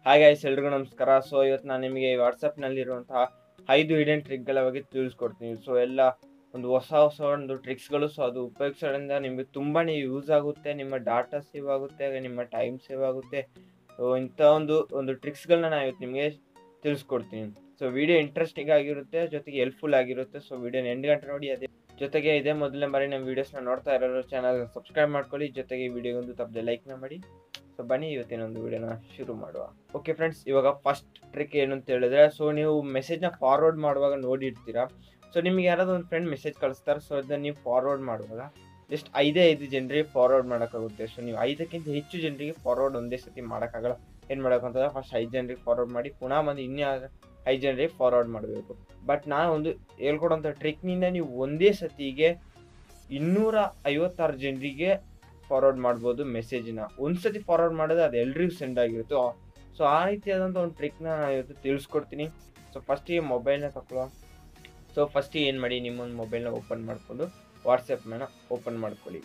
hi guys ಎಲ್ರಿಗೂ ನಮಸ್ಕಾರ so ಇವತ್ತು ನಾನು ನಿಮಗೆ ವಾಟ್ಸಪ್ನಲ್ಲಿರುವಂತಹ ಐದು ಹಿಡನ್ ಟ್ರಿಕ್ಗಳ ಬಗ್ಗೆ ತಿಳಿಸ್ಕೊಡ್ತೀನಿ ಸೊ ಎಲ್ಲ ಒಂದು ಹೊಸ ಹೊಸ ಒಂದು ಟ್ರಿಕ್ಸ್ಗಳು ಸೊ ಅದು ಉಪಯೋಗಿಸೋದ್ರಿಂದ ನಿಮಗೆ ತುಂಬಾ ಯೂಸ್ ಆಗುತ್ತೆ ನಿಮ್ಮ ಡಾಟಾ ಸೇವ್ ಆಗುತ್ತೆ ಹಾಗೆ ನಿಮ್ಮ ಟೈಮ್ ಸೇವ್ ಆಗುತ್ತೆ ಸೊ ಇಂಥ ಒಂದು ಒಂದು ಟ್ರಿಕ್ಸ್ಗಳನ್ನ ನಾನು ಇವತ್ತು ನಿಮಗೆ ತಿಳಿಸ್ಕೊಡ್ತೀನಿ ಸೊ ವಿಡಿಯೋ ಇಂಟ್ರೆಸ್ಟಿಂಗ್ ಆಗಿರುತ್ತೆ ಜೊತೆಗೆ ಹೆಲ್ಪ್ಫುಲ್ ಆಗಿರುತ್ತೆ ಸೊ ವಿಡಿಯೋನ ಎಂಟು ಗಂಟೆ ನೋಡಿ ಅದೇ ಜೊತೆಗೆ ಇದೇ ಮೊದಲನೇ ಬಾರಿ ನಮ್ಮ ವೀಡಿಯೋಸ್ನ ನೋಡ್ತಾ ಇರೋರು ಚಾನಲ್ ಸಬ್ಸ್ಕ್ರೈಬ್ ಮಾಡ್ಕೊಳ್ಳಿ ಜೊತೆಗೆ ಈ ವಿಡಿಯೋಗೊಂದು ತಪ್ಪದೆ ಲೈಕ್ನ ಮಾಡಿ ಸೊ ಬನ್ನಿ ಇವತ್ತಿನ ಒಂದು ವಿಡಿಯೋನ ಶುರು ಮಾಡುವ ಓಕೆ ಫ್ರೆಂಡ್ಸ್ ಇವಾಗ ಫಸ್ಟ್ ಟ್ರಿಕ್ ಏನು ಅಂತ ಹೇಳಿದ್ರೆ ಸೊ ನೀವು ಮೆಸೇಜ್ನ ಫಾರ್ವರ್ಡ್ ಮಾಡುವಾಗ ನೋಡಿರ್ತೀರಾ ಸೊ ನಿಮ್ಗೆ ಯಾರಾದ್ರೂ ಒಂದು ಫ್ರೆಂಡ್ ಮೆಸೇಜ್ ಕಳಿಸ್ತಾರೆ ಸೊ ಅದನ್ನ ನೀವು ಫಾರ್ವರ್ಡ್ ಮಾಡುವಾಗ ಜಸ್ಟ್ ಐದೇ ಐದು ಜನರಿಗೆ ಫಾರ್ವರ್ಡ್ ಮಾಡೋಕ್ಕಾಗುತ್ತೆ ಸೊ ನೀವು ಐದಕ್ಕಿಂತ ಹೆಚ್ಚು ಜನರಿಗೆ ಫಾರ್ವರ್ಡ್ ಒಂದೇ ಸತಿ ಮಾಡೋಕ್ಕಾಗಲ್ಲ ಏನು ಮಾಡೋಕ್ಕಂತಂದ್ರೆ ಫಸ್ಟ್ ಐದು ಜನರಿಗೆ ಫಾರ್ವರ್ಡ್ ಮಾಡಿ ಪುನಃ ಬಂದು ಇನ್ನೂ ಐದು ಜನರಿಗೆ ಫಾರ್ವರ್ಡ್ ಮಾಡಬೇಕು ಬಟ್ ನಾನು ಒಂದು ಹೇಳ್ಕೊಡೋಂಥ ಟ್ರಿಕ್ನಿಂದ ನೀವು ಒಂದೇ ಸತಿಗೆ ಇನ್ನೂರ ಐವತ್ತಾರು ಜನರಿಗೆ ಫಾರ್ವರ್ಡ್ ಮಾಡ್ಬೋದು ಮೆಸೇಜ್ನ ಒಂದ್ಸತಿ ಫಾರ್ವರ್ಡ್ ಮಾಡಿದ್ರೆ ಅದು ಎಲ್ರಿಗೂ ಸೆಂಡ್ ಆಗಿರುತ್ತೆ ಸೊ ಆ ರೀತಿಯಾದಂಥ ಒಂದು ಟ್ರಿಕ್ನ ನಾನು ಇವತ್ತು ತಿಳಿಸ್ಕೊಡ್ತೀನಿ ಸೊ ಫಸ್ಟಿಗೆ ಮೊಬೈಲ್ನ ತಗೊಳ್ಳೋ ಸೊ ಫಸ್ಟಿಗೆ ಏನು ಮಾಡಿ ನಿಮ್ಮೊಂದು ಮೊಬೈಲ್ನ ಓಪನ್ ಮಾಡಿಕೊಂಡು ವಾಟ್ಸಪ್ನ ಓಪನ್ ಮಾಡ್ಕೊಳ್ಳಿ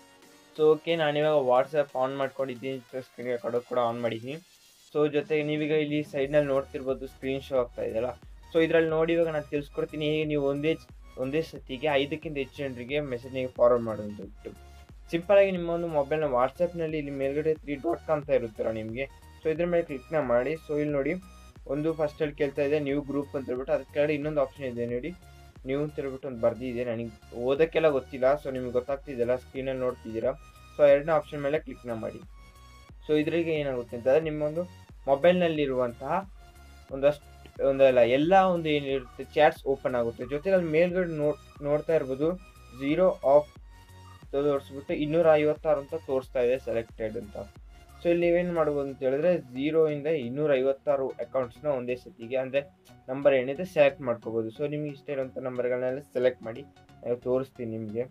ಸೊ ಓಕೆ ನಾನಿವಾಗ ವಾಟ್ಸಪ್ ಆನ್ ಮಾಡ್ಕೊಂಡಿದ್ದೀನಿ ಸ್ಕ್ರೀನ್ ರೆಕಾರ್ಡ್ ಕೂಡ ಆನ್ ಮಾಡಿದ್ದೀನಿ ಸೊ ಜೊತೆಗೆ ನೀವೀಗ ಇಲ್ಲಿ ಸೈಡ್ನಲ್ಲಿ ನೋಡ್ತಿರ್ಬೋದು ಸ್ಕ್ರೀನ್ ಶೋ ಆಗ್ತಾ ಇದೆಯಲ್ಲ ಸೊ ಇದರಲ್ಲಿ ನೋಡಿ ಇವಾಗ ನಾನು ತಿಳಿಸ್ಕೊಡ್ತೀನಿ ಹೇಗೆ ನೀವು ಒಂದೇ ಒಂದೇ ಸತಿಗೆ ಐದಕ್ಕಿಂತ ಹೆಚ್ಚು ಜನರಿಗೆ ಮೆಸೇಜ್ನಿಗೆ ಫಾರ್ವರ್ಡ್ ಮಾಡೋದು ಸಿಂಪಲ್ ಆಗಿ ನಿಮ್ಮ ಒಂದು ಮೊಬೈಲ್ನ ವಾಟ್ಸಪ್ನಲ್ಲಿ ಇಲ್ಲಿ ಮೇಲ್ಗಡೆ ತ್ರೀ ಡಾಟ್ ಅಂತ ಇರುತ್ತಲ್ಲ ನಿಮಗೆ ಸೊ ಇದ್ರ ಮೇಲೆ ಕ್ಲಿಕ್ನ ಮಾಡಿ ಸೊ ಇಲ್ಲಿ ನೋಡಿ ಒಂದು ಫಸ್ಟಲ್ಲಿ ಕೇಳ್ತಾ ಇದೆ ನ್ಯೂ ಗ್ರೂಪ್ ಅಂತ ಹೇಳ್ಬಿಟ್ಟು ಅದಕ್ಕೆ ಕೆಳಗಡೆ ಇನ್ನೊಂದು ಆಪ್ಷನ್ ಇದೆ ನೋಡಿ ನ್ಯೂ ಅಂತ ಹೇಳ್ಬಿಟ್ಟು ಒಂದು ಬರ್ದಿದೆ ನನಗೆ ಓದೋಕ್ಕೆಲ್ಲ ಗೊತ್ತಿಲ್ಲ ಸೊ ನಿಮ್ಗೆ ಗೊತ್ತಾಗ್ತಿದೆಯಲ್ಲ ಸ್ಕ್ರೀನಲ್ಲಿ ನೋಡ್ತಿದ್ದೀರಾ ಸೊ ಎರಡನೇ ಆಪ್ಷನ್ ಮೇಲೆ ಕ್ಲಿಕ್ನ ಮಾಡಿ ಸೊ ಇದ್ರಿಗೆ ಏನಾಗುತ್ತೆ ಅಂತಂದರೆ ನಿಮ್ಮೊಂದು ಮೊಬೈಲ್ನಲ್ಲಿರುವಂತಹ ಒಂದಷ್ಟು ಒಂದಲ್ಲ ಎಲ್ಲ ಒಂದು ಏನಿರುತ್ತೆ ಚಾಟ್ಸ್ ಓಪನ್ ಆಗುತ್ತೆ ಜೊತೆಗೆ ಅಲ್ಲಿ ಮೇಲ್ಗಡೆ ನೋಡ್ ನೋಡ್ತಾ ಇರ್ಬೋದು ಝೀರೋ ಆಫ್ ತೋರಿಸ್ಬಿಟ್ಟು ಇನ್ನೂರ ಐವತ್ತಾರು ಅಂತ ತೋರಿಸ್ತಾ ಇದೆ ಸೆಲೆಕ್ಟೆಡ್ ಅಂತ ಸೊ ಇಲ್ಲಿ ನೀವೇನು ಮಾಡ್ಬೋದು ಅಂತ ಹೇಳಿದ್ರೆ ಝೀರೋ ಇಂದ ಇನ್ನೂರ ಐವತ್ತಾರು ಅಕೌಂಟ್ಸ್ನ ಒಂದೇ ಸತಿಗೆ ಅಂದರೆ ನಂಬರ್ ಏನಿದೆ ಸೆಲೆಕ್ಟ್ ಮಾಡ್ಕೋಬೋದು ಸೊ ನಿಮ್ಗೆ ಇಷ್ಟ ಇರೋಂಥ ನಂಬರ್ಗಳನ್ನೆಲ್ಲ ಸೆಲೆಕ್ಟ್ ಮಾಡಿ ನಾನು ತೋರಿಸ್ತೀನಿ ನಿಮಗೆ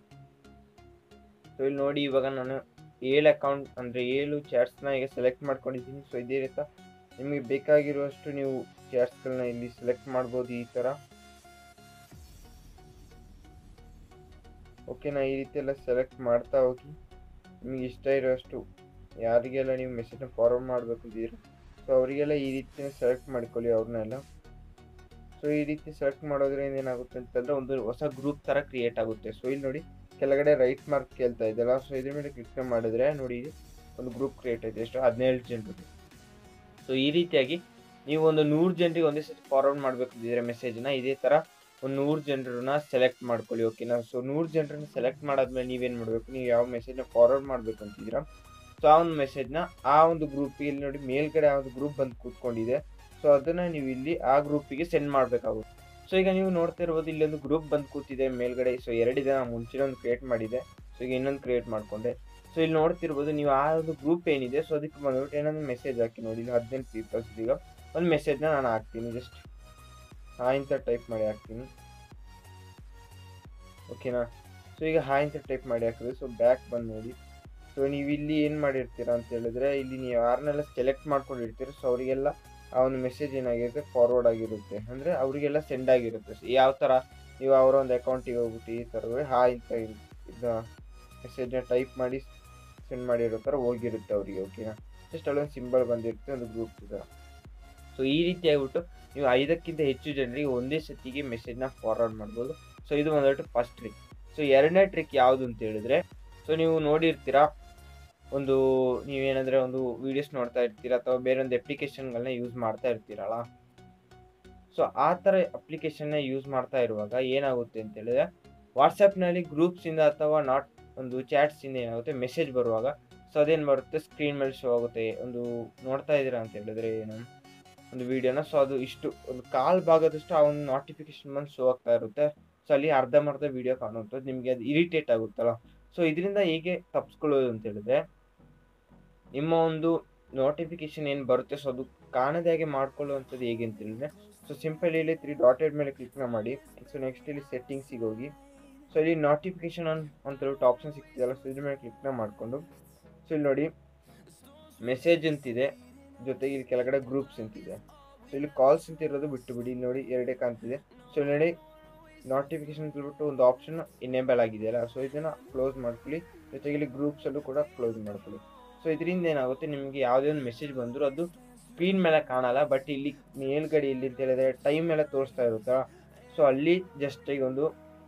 ಸೊ ಇಲ್ಲಿ ನೋಡಿ ಇವಾಗ ನಾನು ಏಳು ಅಕೌಂಟ್ ಅಂದರೆ ಏಳು ಚಾಟ್ಸ್ನ ಈಗ ಸೆಲೆಕ್ಟ್ ಮಾಡ್ಕೊಂಡಿದ್ದೀನಿ ಸೊ ಇದೇ ರೀತಿ ನಿಮಗೆ ಬೇಕಾಗಿರುವಷ್ಟು ನೀವು ಚಾಟ್ಸ್ಗಳನ್ನ ಇಲ್ಲಿ ಸೆಲೆಕ್ಟ್ ಮಾಡ್ಬೋದು ಈ ಥರ ಓಕೆನಾ ಈ ರೀತಿ ಎಲ್ಲ ಸೆಲೆಕ್ಟ್ ಮಾಡ್ತಾ ಹೋಗಿ ನಿಮಗೆ ಇಷ್ಟ ಇರೋಷ್ಟು ಯಾರಿಗೆಲ್ಲ ನೀವು ಮೆಸೇಜ್ನ ಫಾರ್ವರ್ಡ್ ಮಾಡಬೇಕು ಅಂತಿದ್ದೀರ ಸೊ ಅವರಿಗೆಲ್ಲ ಈ ರೀತಿ ಸೆಲೆಕ್ಟ್ ಮಾಡ್ಕೊಳ್ಳಿ ಅವ್ರನ್ನೆಲ್ಲ ಸೊ ಈ ರೀತಿ ಸೆಲೆಕ್ಟ್ ಮಾಡೋದ್ರಿಂದ ಏನಾಗುತ್ತೆ ಅಂತಂದರೆ ಒಂದು ಹೊಸ ಗ್ರೂಪ್ ಥರ ಕ್ರಿಯೇಟ್ ಆಗುತ್ತೆ ಸೊ ಇಲ್ಲಿ ನೋಡಿ ಕೆಳಗಡೆ ರೈಟ್ ಮಾರ್ಕ್ ಕೇಳ್ತಾ ಇದೆಯಲ್ಲ ಸೊ ಇದ್ರ ಮೇಲೆ ಕ್ಲಿಕ್ ಮಾಡಿದ್ರೆ ನೋಡಿ ಒಂದು ಗ್ರೂಪ್ ಕ್ರಿಯೇಟ್ ಆಯ್ತು ಎಷ್ಟು ಹದಿನೇಳು ಜನರು ಸೊ ಈ ರೀತಿಯಾಗಿ ನೀವು ಒಂದು ನೂರು ಜನರಿಗೆ ಒಂದೇ ಸತಿ ಫಾರ್ವರ್ಡ್ ಮಾಡಬೇಕಿದ್ರೆ ಮೆಸೇಜ್ನ ಇದೇ ಥರ ಒಂದು ನೂರು ಜನರನ್ನ ಸೆಲೆಕ್ಟ್ ಮಾಡ್ಕೊಳ್ಳಿ ಓಕೆನಾ ಸೊ ನೂರು ಜನರನ್ನ ಸೆಲೆಕ್ಟ್ ಮಾಡಾದ್ಮೇಲೆ ನೀವೇನು ಮಾಡಬೇಕು ನೀವು ಯಾವ ಮೆಸೇಜ್ನ ಫಾರ್ವರ್ಡ್ ಮಾಡಬೇಕು ಅಂತಿದ್ದೀರಾ ಸೊ ಆ ಒಂದು ಮೆಸೇಜ್ನ ಆ ಒಂದು ಗ್ರೂಪಿಗೆ ಇಲ್ಲಿ ನೋಡಿ ಮೇಲ್ಗಡೆ ಆ ಒಂದು ಗ್ರೂಪ್ ಬಂದು ಕೂತ್ಕೊಂಡಿದೆ ಸೊ ಅದನ್ನು ನೀವು ಇಲ್ಲಿ ಆ ಗ್ರೂಪಿಗೆ ಸೆಂಡ್ ಮಾಡಬೇಕಾಗುತ್ತೆ ಸೊ ಈಗ ನೀವು ನೋಡ್ತಾ ಇರ್ಬೋದು ಇಲ್ಲಿ ಒಂದು ಗ್ರೂಪ್ ಬಂದು ಕೂತಿದೆ ಮೇಲ್ಗಡೆ ಸೊ ಎರಡಿದೆ ನಾನು ಮುಂಚೆ ಒಂದು ಕ್ರಿಯೇಟ್ ಮಾಡಿದೆ ಸೊ ಈಗ ಇನ್ನೊಂದು ಕ್ರಿಯೇಟ್ ಮಾಡಿಕೊಂಡೆ ಸೊ ಇಲ್ಲಿ ನೋಡ್ತಿರ್ಬೋದು ನೀವು ಆ ಒಂದು ಗ್ರೂಪ್ ಏನಿದೆ ಸೊ ಅದಕ್ಕೆ ಬಂದ್ಬಿಟ್ಟು ಏನೊಂದು ಮೆಸೇಜ್ ಹಾಕಿ ನೋಡಿ ಇಲ್ಲಿ ಹದಿನೆಂಟು ಪೀಪಲ್ಸ್ ಈಗ ಒಂದು ಮೆಸೇಜ್ನ ನಾನು ಹಾಕ್ತೀನಿ ಜಸ್ಟ್ ಹಾಯ್ ಅಂತ ಟೈಪ್ ಮಾಡಿ ಹಾಕ್ತೀನಿ ಓಕೆನಾ ಸೊ ಈಗ ಹಾಯ್ ಅಂತ ಟೈಪ್ ಮಾಡಿ ಹಾಕಿದ್ರೆ ಸೊ ಬ್ಯಾಕ್ ಬಂದು ನೋಡಿ ಸೊ ನೀವು ಇಲ್ಲಿ ಏನು ಮಾಡಿರ್ತೀರಾ ಅಂತ ಹೇಳಿದ್ರೆ ಇಲ್ಲಿ ನೀವು ಯಾರನ್ನೆಲ್ಲ ಸೆಲೆಕ್ಟ್ ಮಾಡ್ಕೊಂಡಿರ್ತೀರ ಸೊ ಅವರಿಗೆಲ್ಲ ಆ ಒಂದು ಮೆಸೇಜ್ ಏನಾಗಿರುತ್ತೆ ಫಾರ್ವರ್ಡ್ ಆಗಿರುತ್ತೆ ಅಂದರೆ ಅವರಿಗೆಲ್ಲ ಸೆಂಡ್ ಆಗಿರುತ್ತೆ ಸೊ ಯಾವ ಥರ ನೀವು ಅವರ ಒಂದು ಅಕೌಂಟಿಗೆ ಹೋಗ್ಬಿಟ್ಟು ಈ ಥರ ಹಾಯ್ ಅಂತ ಇದು ಮೆಸೇಜ್ನ ಟೈಪ್ ಮಾಡಿ ಸೆಂಡ್ ಮಾಡಿರೋ ಥರ ಹೋಗಿರುತ್ತೆ ಅವರಿಗೆ ಓಕೆನಾ ಜಸ್ಟ್ ಅಲ್ಲೊಂದು ಸಿಂಬಲ್ ಬಂದಿರುತ್ತೆ ಒಂದು ಗ್ರೂಪ್ ಥರ ಸೊ ಈ ರೀತಿ ಆಗ್ಬಿಟ್ಟು ನೀವು ಐದಕ್ಕಿಂತ ಹೆಚ್ಚು ಜನರಿಗೆ ಒಂದೇ ಸತಿಗೆ ಮೆಸೇಜ್ನ ಫಾರ್ವರ್ಡ್ ಮಾಡ್ಬೋದು ಸೊ ಇದು ಒಂದಷ್ಟು ಫಸ್ಟ್ ಟ್ರಿಕ್ ಸೊ ಎರಡನೇ ಟ್ರಿಕ್ ಯಾವುದು ಅಂತ ಹೇಳಿದ್ರೆ ಸೊ ನೀವು ನೋಡಿರ್ತೀರಾ ಒಂದು ನೀವೇನಂದರೆ ಒಂದು ವೀಡಿಯೋಸ್ ನೋಡ್ತಾ ಇರ್ತೀರ ಅಥವಾ ಬೇರೆ ಒಂದು ಅಪ್ಲಿಕೇಶನ್ಗಳನ್ನ ಯೂಸ್ ಮಾಡ್ತಾ ಇರ್ತೀರಲ್ಲ ಸೊ ಆ ಥರ ಅಪ್ಲಿಕೇಶನ್ನ ಯೂಸ್ ಮಾಡ್ತಾ ಇರುವಾಗ ಏನಾಗುತ್ತೆ ಅಂತ ಹೇಳಿದ್ರೆ ವಾಟ್ಸಪ್ನಲ್ಲಿ ಗ್ರೂಪ್ಸಿಂದ ಅಥವಾ ನಾಟ್ ಒಂದು ಚಾಟ್ಸಿಂದ ಏನಾಗುತ್ತೆ ಮೆಸೇಜ್ ಬರುವಾಗ ಸೊ ಅದೇನು ಬರುತ್ತೆ ಸ್ಕ್ರೀನ್ ಮೇಲೆ ಶೋ ಆಗುತ್ತೆ ಒಂದು ನೋಡ್ತಾ ಇದ್ದೀರಾ ಅಂತ ಹೇಳಿದ್ರೆ ಏನು ಒಂದು ವೀಡಿಯೋನ ಸೊ ಅದು ಇಷ್ಟು ಒಂದು ಕಾಲ್ ಭಾಗದಷ್ಟು ಆ ಒಂದು ನೋಟಿಫಿಕೇಶನ್ ಬಂದು ಶೋ ಆಗ್ತಾ ಇರುತ್ತೆ ಸೊ ಅಲ್ಲಿ ಅರ್ಧಂಬರ್ಧ ವೀಡಿಯೋ ಕಾಣುವಂಥದ್ದು ನಿಮಗೆ ಅದು ಇರಿಟೇಟ್ ಆಗುತ್ತಲ್ಲ ಸೊ ಇದರಿಂದ ಹೇಗೆ ತಪ್ಪಿಸ್ಕೊಳ್ಳೋದು ಅಂತ ಹೇಳಿದ್ರೆ ನಿಮ್ಮ ಒಂದು ನೋಟಿಫಿಕೇಶನ್ ಏನು ಬರುತ್ತೆ ಸೊ ಅದು ಕಾಣದ ಹಾಗೆ ಮಾಡ್ಕೊಳ್ಳುವಂಥದ್ದು ಹೇಗೆ ಅಂತ ಹೇಳಿದ್ರೆ ಸೊ ಸಿಂಪಲ್ ಇಲ್ಲಿ ತ್ರೀ ಡಾಟೆಡ್ ಮೇಲೆ ಕ್ಲಿಕ್ನ ಮಾಡಿ ಸೊ ನೆಕ್ಸ್ಟ್ ಇಲ್ಲಿ ಸೆಟ್ಟಿಂಗ್ಸಿಗೆ ಹೋಗಿ ಸೊ ಇಲ್ಲಿ ನೋಟಿಫಿಕೇಶನ್ ಆನ್ ಅಂತ ಹೇಳ್ಬಿಟ್ಟು ಆಪ್ಷನ್ ಸಿಗ್ತಿದೆಯಲ್ಲ ಸೊ ಇದ್ರ ಮೇಲೆ ಕ್ಲಿಕ್ನ ಮಾಡಿಕೊಂಡು ಸೊ ಇಲ್ಲಿ ನೋಡಿ ಮೆಸೇಜ್ ಅಂತಿದೆ ಜೊತೆಗೆ ಇಲ್ಲಿ ಕೆಳಗಡೆ ಗ್ರೂಪ್ಸ್ ಅಂತಿದೆ ಸೊ ಇಲ್ಲಿ ಕಾಲ್ಸ್ ಅಂತ ಇರೋದು ಬಿಟ್ಟು ಬಿಡಿ ಇಲ್ಲಿ ನೋಡಿ ಎರಡೇ ಕಾಣ್ತಿದೆ ಸೊ ಇಲ್ಲಿ ನೋಡಿ ನೋಟಿಫಿಕೇಶನ್ ಅಂತೇಳ್ಬಿಟ್ಟು ಒಂದು ಆಪ್ಷನ್ ಇನೇಬಲ್ ಆಗಿದೆಯಲ್ಲ ಸೊ ಇದನ್ನು ಕ್ಲೋಸ್ ಮಾಡ್ಕೊಳ್ಳಿ ಜೊತೆಗೆ ಇಲ್ಲಿ ಗ್ರೂಪ್ಸಲ್ಲೂ ಕೂಡ ಕ್ಲೋಸ್ ಮಾಡ್ಕೊಳ್ಳಿ ಸೊ ಇದರಿಂದ ಏನಾಗುತ್ತೆ ನಿಮಗೆ ಯಾವುದೇ ಒಂದು ಮೆಸೇಜ್ ಬಂದರೂ ಅದು ಸ್ಕ್ರೀನ್ ಮೇಲೆ ಕಾಣಲ್ಲ ಬಟ್ ಇಲ್ಲಿ ಮೇಲ್ಗಡೆ ಇಲ್ಲಿ ಅಂತ ಹೇಳಿದ್ರೆ ಟೈಮ್ ಎಲ್ಲ ತೋರಿಸ್ತಾ ಇರುತ್ತಾ ಸೊ ಅಲ್ಲಿ ಜಸ್ಟ್ ಈಗ ಒಂದು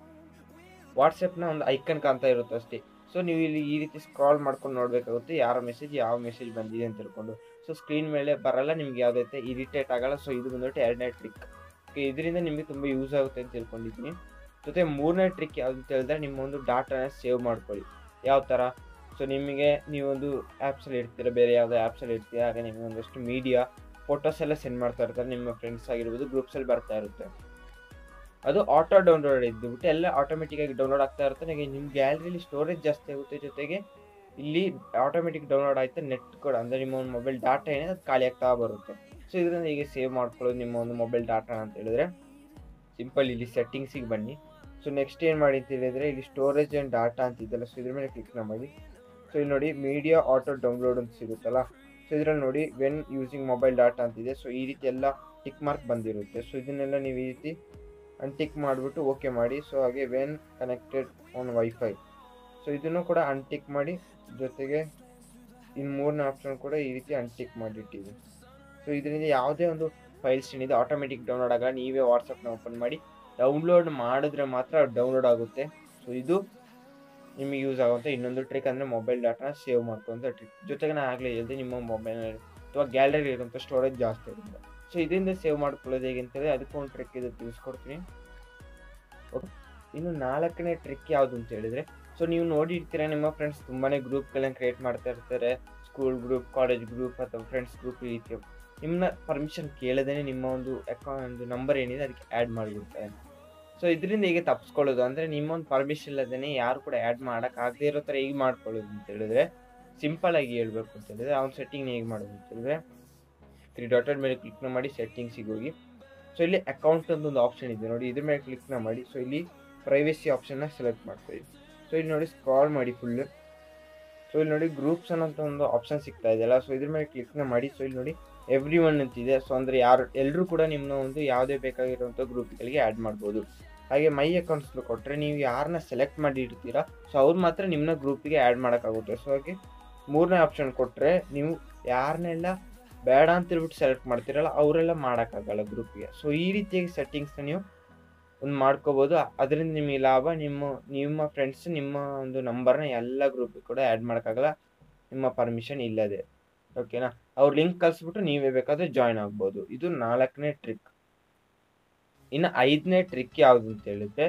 ವಾಟ್ಸಪ್ನ ಒಂದು ಐಕನ್ ಕಾಣ್ತಾ ಇರುತ್ತೆ ಅಷ್ಟೇ ಸೊ ನೀವು ಇಲ್ಲಿ ಈ ರೀತಿ ಸ್ಕ್ರಾಲ್ ಮಾಡ್ಕೊಂಡು ನೋಡಬೇಕಾಗುತ್ತೆ ಯಾರ ಮೆಸೇಜ್ ಯಾವ ಮೆಸೇಜ್ ಬಂದಿದೆ ಅಂತ ತಿಳ್ಕೊಂಡು ಸೊ ಸ್ಕ್ರೀನ್ ಮೇಲೆ ಬರಲ್ಲ ನಿಮ್ಗೆ ಯಾವುದೈತೆ ಇರಿಟೇಟ್ ಆಗಲ್ಲ ಸೊ ಇದು ಬಂದ್ಬಿಟ್ಟು ಎರಡನೇ ಟ್ರಿಕ್ ಇದರಿಂದ ನಿಮಗೆ ತುಂಬ ಯೂಸ್ ಆಗುತ್ತೆ ಅಂತ ತಿಳ್ಕೊಂಡಿದ್ದೀನಿ ಜೊತೆ ಮೂರನೇ ಟ್ರಿಕ್ ಯಾವ್ದು ಅಂತ ಹೇಳಿದ್ರೆ ನಿಮ್ಮ ಒಂದು ಡಾಟಾನ ಸೇವ್ ಮಾಡ್ಕೊಳ್ಳಿ ಯಾವ ಥರ ಸೊ ನಿಮಗೆ ನೀವೊಂದು ಆ್ಯಪ್ಸಲ್ಲಿ ಇರ್ತೀರ ಬೇರೆ ಯಾವುದೋ ಆ್ಯಪ್ಸಲ್ಲಿ ಇರ್ತೀರ ಹಾಗೆ ನಿಮಗೆ ಒಂದಷ್ಟು ಮೀಡಿಯಾ ಫೋಟೋಸ್ ಎಲ್ಲ ಸೆಂಡ್ ಮಾಡ್ತಾ ಇರ್ತಾರೆ ನಿಮ್ಮ ಫ್ರೆಂಡ್ಸ್ ಆಗಿರ್ಬೋದು ಗ್ರೂಪ್ಸಲ್ಲಿ ಬರ್ತಾ ಇರುತ್ತೆ ಅದು ಆಟೋ ಡೌನ್ಲೋಡ್ ಇದ್ದುಬಿಟ್ಟು ಎಲ್ಲ ಆಟೋಮೆಟಿಕ್ಕಾಗಿ ಡೌನ್ಲೋಡ್ ಆಗ್ತಾ ಇರುತ್ತೆ ನನಗೆ ನಿಮ್ಮ ಗ್ಯಾಲರಿಲಿ ಸ್ಟೋರೇಜ್ ಜಾಸ್ತಿ ಆಗುತ್ತೆ ಜೊತೆಗೆ ಇಲ್ಲಿ ಆಟೋಮೆಟಿಕ್ ಡೌನ್ಲೋಡ್ ಆಯ್ತು ನೆಟ್ ಕೂಡ ಅಂದರೆ ನಿಮ್ಮ ಒಂದು ಮೊಬೈಲ್ ಡಾಟಾ ಏನಿದೆ ಅದು ಖಾಲಿ ಆಗ್ತಾ ಬರುತ್ತೆ ಸೊ ಇದರಿಂದ ಹೀಗೆ ಸೇವ್ ಮಾಡ್ಕೊಳ್ಳೋದು ನಿಮ್ಮ ಒಂದು ಮೊಬೈಲ್ ಡಾಟಾ ಅಂತ ಹೇಳಿದ್ರೆ ಸಿಂಪಲ್ ಇಲ್ಲಿ ಸೆಟ್ಟಿಂಗ್ಸಿಗೆ ಬನ್ನಿ ಸೊ ನೆಕ್ಸ್ಟ್ ಏನು ಮಾಡಿ ಅಂತ ಹೇಳಿದ್ರೆ ಇಲ್ಲಿ ಸ್ಟೋರೇಜ್ ಆ್ಯಂಡ್ ಡಾಟಾ ಅಂತ ಇದೆಯಲ್ಲ ಸೊ ಇದ್ರ ಮೇಲೆ ಕ್ಲಿಕ್ನ ಮಾಡಿ ಸೊ ಇಲ್ಲಿ ನೋಡಿ ಮೀಡಿಯಾ ಆಟೋ ಡೌನ್ಲೋಡ್ ಅಂತ ಸಿಗುತ್ತಲ್ಲ ಸೊ ಇದರಲ್ಲಿ ನೋಡಿ ವೆನ್ ಯೂಸಿಂಗ್ ಮೊಬೈಲ್ ಡಾಟಾ ಅಂತಿದೆ ಸೊ ಈ ರೀತಿ ಎಲ್ಲ ಟಿಕ್ ಮಾರ್ಕ್ ಬಂದಿರುತ್ತೆ ಸೊ ಇದನ್ನೆಲ್ಲ ನೀವು ಈ ರೀತಿ ಅನ್ಟಿಕ್ ಮಾಡಿಬಿಟ್ಟು ಓಕೆ ಮಾಡಿ ಸೊ ಹಾಗೆ when connected on wifi so ಇದನ್ನು ಕೂಡ ಅನ್ಟಿಕ್ ಮಾಡಿ ಜೊತೆಗೆ ಇನ್ನು ಮೂರನೇ ಆಪ್ಷನ್ ಕೂಡ ಈ ರೀತಿ ಅನ್ಟಿಕ್ ಮಾಡಿಟ್ಟಿದೆ ಸೊ ಇದರಿಂದ ಯಾವುದೇ ಒಂದು ಫೈಲ್ಸ್ ಏನಿದೆ ಆಟೋಮೆಟಿಕ್ ಡೌನ್ಲೋಡ್ ಆಗಲ್ಲ ನೀವೇ ವಾಟ್ಸಪ್ನ ಓಪನ್ ಮಾಡಿ ಡೌನ್ಲೋಡ್ ಮಾಡಿದ್ರೆ ಮಾತ್ರ ಡೌನ್ಲೋಡ್ ಆಗುತ್ತೆ ಸೊ ಇದು ನಿಮಗೆ ಯೂಸ್ ಆಗುವಂಥ ಇನ್ನೊಂದು ಟ್ರಿಕ್ ಅಂದರೆ ಮೊಬೈಲ್ ಡಾಟಾನ ಸೇವ್ ಮಾಡ್ಕೊಳ್ಳೋಂಥ ಟ್ರಿಕ್ ಜೊತೆಗೆ ನಾನು ಆಗಲೇ ಹೇಳಿದೆ ನಿಮ್ಮ ಮೊಬೈಲ್ನಲ್ಲಿ ಅಥವಾ ಗ್ಯಾಲರಿ ಇರುವಂಥ ಸ್ಟೋರೇಜ್ ಜಾಸ್ತಿ ಇರುತ್ತೆ ಸೊ ಇದರಿಂದ ಸೇವ್ ಮಾಡ್ಕೊಳ್ಳೋದು ಹೇಗೆ ಅಂತೇಳಿ ಅದಕ್ಕೂ ಒಂದು ಟ್ರಿಕ್ ಇದು ತಿಳಿಸ್ಕೊಡ್ತೀನಿ ಓಕೆ ಇನ್ನು ನಾಲ್ಕನೇ ಟ್ರಿಕ್ ಯಾವುದು ಅಂತ ಹೇಳಿದ್ರೆ ಸೊ ನೀವು ನೋಡಿರ್ತೀರ ನಿಮ್ಮ ಫ್ರೆಂಡ್ಸ್ ತುಂಬಾ ಗ್ರೂಪ್ಗಳನ್ನ ಕ್ರಿಯೇಟ್ ಮಾಡ್ತಾ ಇರ್ತಾರೆ ಸ್ಕೂಲ್ ಗ್ರೂಪ್ ಕಾಲೇಜ್ ಗ್ರೂಪ್ ಅಥವಾ ಫ್ರೆಂಡ್ಸ್ ಗ್ರೂಪ್ ಈ ರೀತಿ ನಿಮ್ಮನ್ನ ಪರ್ಮಿಷನ್ ಕೇಳದೇ ನಿಮ್ಮ ಒಂದು ಅಕೌಂಟ್ ಒಂದು ನಂಬರ್ ಏನಿದೆ ಅದಕ್ಕೆ ಆ್ಯಡ್ ಮಾಡಿಬಿಡ್ತಾರೆ ಸೊ ಇದರಿಂದ ಹೇಗೆ ತಪ್ಪಿಸ್ಕೊಳ್ಳೋದು ಅಂದರೆ ನಿಮ್ಮ ಒಂದು ಪರ್ಮಿಷನ್ ಇಲ್ಲದೇ ಯಾರು ಕೂಡ ಆ್ಯಡ್ ಮಾಡೋಕ್ಕಾಗದೇ ಇರೋ ಥರ ಹೇಗೆ ಮಾಡ್ಕೊಳ್ಳೋದು ಅಂತ ಹೇಳಿದ್ರೆ ಸಿಂಪಲ್ ಆಗಿ ಹೇಳ್ಬೇಕು ಅಂತ ಹೇಳಿದ್ರೆ ಅವ್ನ ಸೆಟ್ಟಿಂಗ್ ಹೇಗೆ ಮಾಡೋದು ಅಂತ ಹೇಳಿದ್ರೆ ತ್ರೀ ಡಾಟೆಡ್ ಮೇಲೆ ಕ್ಲಿಕ್ನ ಮಾಡಿ ಸೆಟ್ಟಿಂಗ್ಸಿಗೆ ಹೋಗಿ ಸೊ ಇಲ್ಲಿ ಅಕೌಂಟ್ ಅಂತ ಒಂದು ಆಪ್ಷನ್ ಇದೆ ನೋಡಿ ಇದ್ರ ಮೇಲೆ ಕ್ಲಿಕ್ನ ಮಾಡಿ ಸೊ ಇಲ್ಲಿ ಪ್ರೈವೇಸಿ ಆಪ್ಷನ್ನ ಸೆಲೆಕ್ಟ್ ಮಾಡ್ಕೊಳ್ಳಿ ಸೊ ಇಲ್ಲಿ ನೋಡಿ ಸ್ಕ್ರಾಲ್ ಮಾಡಿ ಫುಲ್ ಸೊ ಇಲ್ಲಿ ನೋಡಿ ಗ್ರೂಪ್ಸ್ ಅನ್ನೋಂಥ ಒಂದು ಆಪ್ಷನ್ ಸಿಗ್ತಾ ಇದೆಯಲ್ಲ ಸೊ ಇದ್ರ ಮೇಲೆ ಕ್ಲಿಕ್ನ ಮಾಡಿ ಸೊ ಇಲ್ಲಿ ನೋಡಿ ಎವ್ರಿ ಒನ್ ಅಂತಿದೆ ಸೊ ಅಂದರೆ ಯಾರು ಎಲ್ಲರೂ ಕೂಡ ನಿಮ್ಮನ್ನ ಒಂದು ಯಾವುದೇ ಬೇಕಾಗಿರುವಂಥ ಗ್ರೂಪ್ಗಳಿಗೆ ಆ್ಯಡ್ ಮಾಡ್ಬೋದು ಹಾಗೆ ಮೈ ಅಕೌಂಟ್ಸ್ಲು ಕೊಟ್ಟರೆ ನೀವು ಯಾರನ್ನ ಸೆಲೆಕ್ಟ್ ಮಾಡಿ ಇಡ್ತೀರಾ ಸೊ ಅವ್ರು ಮಾತ್ರ ನಿಮ್ಮನ್ನ ಗ್ರೂಪಿಗೆ ಆ್ಯಡ್ ಮಾಡೋಕ್ಕಾಗುತ್ತೆ ಸೊ ಹಾಗೆ ಮೂರನೇ ಆಪ್ಷನ್ ಕೊಟ್ಟರೆ ನೀವು ಯಾರನ್ನೆಲ್ಲ ಬೇಡ ಅಂತ ಹೇಳ್ಬಿಟ್ಟು ಸೆಲೆಕ್ಟ್ ಮಾಡ್ತೀರಲ್ಲ ಅವರೆಲ್ಲ ಮಾಡೋಕ್ಕಾಗಲ್ಲ ಗ್ರೂಪಿಗೆ ಸೊ ಈ ರೀತಿಯಾಗಿ ಸೆಟ್ಟಿಂಗ್ಸ್ನ ನೀವು ಒಂದು ಮಾಡ್ಕೋಬೋದು ಅದರಿಂದ ನಿಮಗೆ ಲಾಭ ನಿಮ್ಮ ನಿಮ್ಮ ಫ್ರೆಂಡ್ಸ್ ನಿಮ್ಮ ಒಂದು ನಂಬರ್ನ ಎಲ್ಲ ಗ್ರೂಪಿಗೆ ಕೂಡ ಆ್ಯಡ್ ಮಾಡೋಕ್ಕಾಗಲ್ಲ ನಿಮ್ಮ ಪರ್ಮಿಷನ್ ಇಲ್ಲದೆ ಓಕೆನಾ ಅವ್ರು ಲಿಂಕ್ ಕಳಿಸ್ಬಿಟ್ಟು ನೀವೇ ಬೇಕಾದರೆ ಜಾಯ್ನ್ ಆಗ್ಬೋದು ಇದು ನಾಲ್ಕನೇ ಟ್ರಿಕ್ ಇನ್ನು ಐದನೇ ಟ್ರಿಕ್ ಯಾವುದು ಅಂತ ಹೇಳಿದ್ರೆ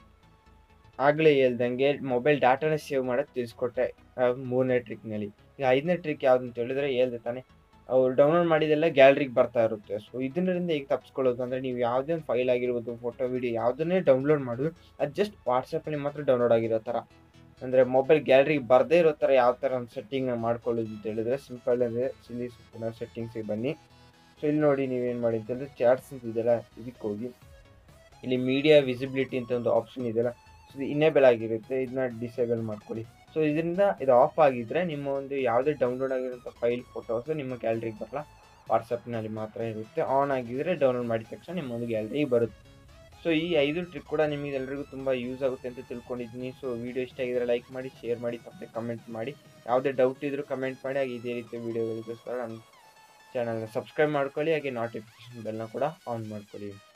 ಆಗಲೇ ಹೇಳ್ದಂಗೆ ಮೊಬೈಲ್ ಡಾಟಾನ ಸೇವ್ ಮಾಡೋದು ತಿಳಿಸ್ಕೊಟ್ಟೆ ಮೂರನೇ ಟ್ರಿಕ್ನಲ್ಲಿ ಈಗ ಐದನೇ ಟ್ರಿಕ್ ಯಾವುದು ಅಂತ ಹೇಳಿದ್ರೆ ಹೇಳ್ದೆ ತಾನೆ ಅವ್ರು ಡೌನ್ಲೋಡ್ ಮಾಡಿದೆಲ್ಲ ಗ್ಯಾಲರಿಗೆ ಬರ್ತಾ ಇರುತ್ತೆ ಸೊ ಇದರಿಂದ ಹೇಗೆ ತಪ್ಪಿಸ್ಕೊಳ್ಳೋದು ಅಂದರೆ ನೀವು ಯಾವುದೇ ಒಂದು ಫೈಲ್ ಆಗಿರ್ಬೋದು ಫೋಟೋ ವಿಡಿಯೋ ಯಾವುದನ್ನೇ ಡೌನ್ಲೋಡ್ ಮಾಡೋದು ಅದು ಜಸ್ಟ್ ವಾಟ್ಸಪ್ಪಲ್ಲಿ ಮಾತ್ರ ಡೌನ್ಲೋಡ್ ಆಗಿರೋ ಥರ ಅಂದರೆ ಮೊಬೈಲ್ ಗ್ಯಾಲರಿಗೆ ಬರದೇ ಇರೋ ಥರ ಯಾವ ಥರ ಒಂದು ಸೆಟ್ಟಿಂಗ್ ಮಾಡ್ಕೊಳ್ಳೋದು ಅಂತ ಹೇಳಿದ್ರೆ ಸಿಂಪಲ್ ಅಂದರೆ ಸಿಲಿ ಸೆಟ್ಟಿಂಗ್ಸಿಗೆ ಬನ್ನಿ ಸೊ ಇಲ್ಲಿ ನೋಡಿ ನೀವೇನು ಮಾಡಿ ಅಂತಂದರೆ ಚಾಟ್ಸ್ ಅಂತ ಇದೆಯಲ್ಲ ಇದಕ್ಕೆ ಹೋಗಿ ಇಲ್ಲಿ ಮೀಡಿಯಾ ವಿಸಿಬಿಲಿಟಿ ಅಂತ ಒಂದು ಆಪ್ಷನ್ ಇದೆಯಲ್ಲ ಸೊ ಇದು ಇನ್ನೇಬಲ್ ಆಗಿರುತ್ತೆ ಇದನ್ನ ಡಿಸೇಬಲ್ ಮಾಡ್ಕೊಳ್ಳಿ ಸೊ ಇದರಿಂದ ಇದು ಆಫ್ ಆಗಿದ್ರೆ ನಿಮ್ಮ ಒಂದು ಯಾವುದೇ ಡೌನ್ಲೋಡ್ ಆಗಿರೋಂಥ ಫೈಲ್ ಫೋಟೋಸು ನಿಮ್ಮ ಗ್ಯಾಲರಿಗೆ ಬರಲ್ಲ ವಾಟ್ಸಪ್ನಲ್ಲಿ ಮಾತ್ರ ಇರುತ್ತೆ ಆನ್ ಆಗಿದ್ರೆ ಡೌನ್ಲೋಡ್ ಮಾಡಿದ ತಕ್ಷಣ ನಿಮ್ಮ ಒಂದು ಗ್ಯಾಲರಿಗೆ ಬರುತ್ತೆ ಸೊ ಈ ಐದು ಟ್ರಿಕ್ ಕೂಡ ನಿಮಗೆ ಎಲ್ರಿಗೂ ತುಂಬ ಯೂಸ್ ಆಗುತ್ತೆ ಅಂತ ತಿಳ್ಕೊಂಡಿದ್ದೀನಿ ಸೊ ವಿಡಿಯೋ ಇಷ್ಟ ಆಗಿದ್ರೆ ಲೈಕ್ ಮಾಡಿ ಶೇರ್ ಮಾಡಿ ತಪ್ಪದೆ ಕಮೆಂಟ್ ಮಾಡಿ ಯಾವುದೇ ಡೌಟ್ ಇದ್ದರೂ ಕಮೆಂಟ್ ಮಾಡಿ ಹಾಗೆ ಇದೇ ರೀತಿ ವೀಡಿಯೋಗಳಿಗೋಸ್ಕರ ನನ್ನ ಚಾನಲ್ನ ಸಬ್ಸ್ಕ್ರೈಬ್ ಮಾಡ್ಕೊಳ್ಳಿ ಹಾಗೆ ನೋಟಿಫಿಕೇಶನ್ ಬೆಲ್ನ ಕೂಡ ಆನ್ ಮಾಡ್ಕೊಳ್ಳಿ